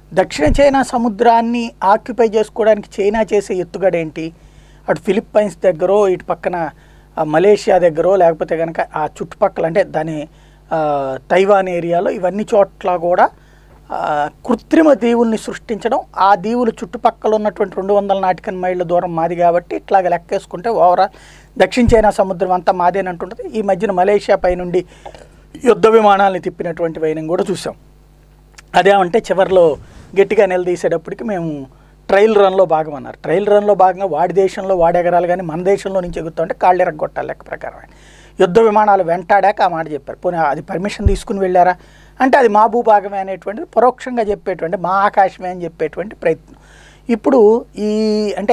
దక్షిణ చైనా సముద్రాన్ని ఆక్యుపై చేసుకోవడానికి చైనా చేసే ఎత్తుగడ ఏంటి అటు ఫిలిప్పైన్స్ దగ్గర ఇటు పక్కన ఆ, మలేషియా దగ్గర లేకపోతే కనుక ఆ చుట్టుపక్కల అంటే దాని ఆ, తైవాన్ ఏరియాలో ఇవన్నీ చోట్ల కూడా ఆ, కృత్రిమ దీవుల్ని సృష్టించడం ఆ దీవులు చుట్టుపక్కల ఉన్నటువంటి రెండు వందల నాటికన్ మైళ్ళ దూరం మాది కాబట్టి ఇట్లాగ లెక్కేసుకుంటే ఓవరాల్ దక్షిణ చైనా సముద్రం అంతా మాదేనంటుంటుంది ఈ మధ్యన మలేషియా పైనుండి యుద్ధ విమానాలని తిప్పినటువంటి వైనం కూడా చూసాం అదేమంటే చివరిలో గట్టిగా నిలదీసేటప్పటికి మేము ట్రయల్ రన్లో భాగం అన్నారు ట్రయల్ రన్లో భాగంగా వాడి దేశంలో వాడి ఎగరాలు కానీ మన దేశంలో నుంచి ఎగుతుంటే కాళ్ళు ఎరగొట్టాలి లెక్క ప్రకారం యుద్ధ విమానాలు వెంటాడాక ఆ మాట చెప్పారు పోనీ అది పర్మిషన్ తీసుకుని వెళ్ళారా అంటే అది మా భూభాగమే అనేటువంటిది పరోక్షంగా చెప్పేటువంటి మా ఆకాశమే అని చెప్పేటువంటి ప్రయత్నం ఇప్పుడు ఈ అంటే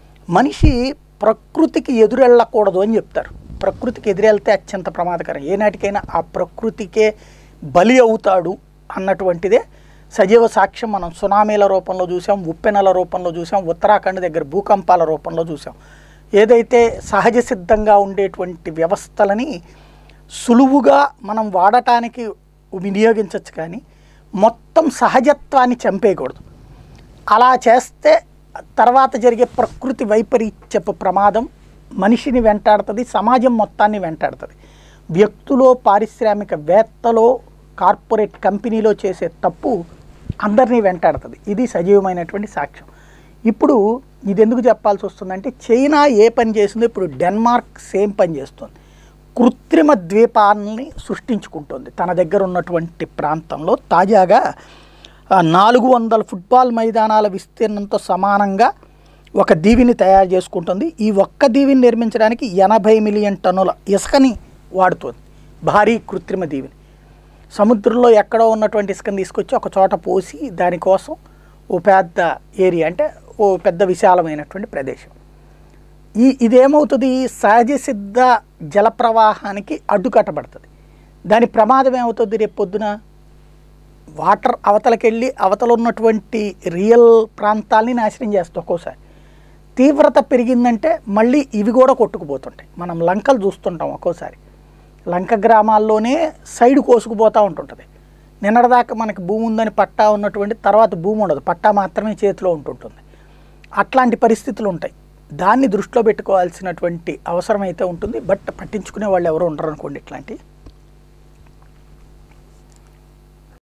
మనిషి ప్రకృతికి ఎదురెళ్ళకూడదు అని చెప్తారు ప్రకృతికి ఎదురెళ్తే అత్యంత ప్రమాదకరం ఏనాటికైనా ఆ ప్రకృతికే బలి అవుతాడు అన్నటువంటిదే సజీవ సాక్ష్యం మనం సునామీల రూపంలో చూసాం ఉప్పెనల రూపంలో చూసాం ఉత్తరాఖండ్ దగ్గర భూకంపాల రూపంలో చూసాం ఏదైతే సహజ సిద్ధంగా ఉండేటువంటి వ్యవస్థలని సులువుగా మనం వాడటానికి వినియోగించవచ్చు కానీ మొత్తం సహజత్వాన్ని చంపేయకూడదు అలా చేస్తే తర్వాత జరిగే ప్రకృతి వైపరీత్యపు ప్రమాదం మనిషిని వెంటాడుతుంది సమాజం మొత్తాన్ని వెంటాడుతుంది వ్యక్తులో పారిశ్రామికవేత్తలో కార్పొరేట్ కంపెనీలో చేసే తప్పు అందరినీ వెంటాడుతుంది ఇది సజీవమైనటువంటి సాక్ష్యం ఇప్పుడు ఇది ఎందుకు చెప్పాల్సి వస్తుందంటే చైనా ఏ పని చేసిందో ఇప్పుడు డెన్మార్క్ సేమ్ పని చేస్తుంది కృత్రిమ ద్వీపాన్ని సృష్టించుకుంటుంది తన దగ్గర ఉన్నటువంటి ప్రాంతంలో తాజాగా ఆ, నాలుగు వందల ఫుట్బాల్ మైదానాల విస్తీర్ణంతో సమానంగా ఒక దీవిని తయారు చేసుకుంటుంది ఈ ఒక్క దీవిని నిర్మించడానికి ఎనభై మిలియన్ టన్నుల ఇసుకని వాడుతుంది భారీ కృత్రిమ దీవిని సముద్రంలో ఎక్కడో ఉన్నటువంటి ఇసుకని తీసుకొచ్చి ఒక చోట పోసి దానికోసం ఓ పెద్ద ఏరియా అంటే ఓ పెద్ద విశాలమైనటువంటి ప్రదేశం ఈ ఇదేమవుతుంది సహజ సిద్ధ జల ప్రవాహానికి అడ్డుకట్టబడుతుంది దాని ప్రమాదం ఏమవుతుంది రేపు పొద్దున వాటర్ అవతలకెళ్ళి అవతల ఉన్నటువంటి రియల్ ప్రాంతాల్ని నాశనం చేస్తుంది ఒక్కోసారి తీవ్రత పెరిగిందంటే మళ్ళీ ఇవి కూడా కొట్టుకుపోతుంటాయి మనం లంకలు చూస్తుంటాం ఒక్కోసారి లంక గ్రామాల్లోనే సైడ్ కోసుకుపోతూ ఉంటుంటుంది నిన్నటిదాకా మనకి భూమి ఉందని పట్టా ఉన్నటువంటి తర్వాత భూమి ఉండదు పట్టా మాత్రమే చేతిలో ఉంటుంటుంది అట్లాంటి పరిస్థితులు ఉంటాయి దాన్ని దృష్టిలో పెట్టుకోవాల్సినటువంటి అవసరం అయితే ఉంటుంది బట్ పట్టించుకునే వాళ్ళు ఎవరు ఉండరు అనుకోండి ఇట్లాంటి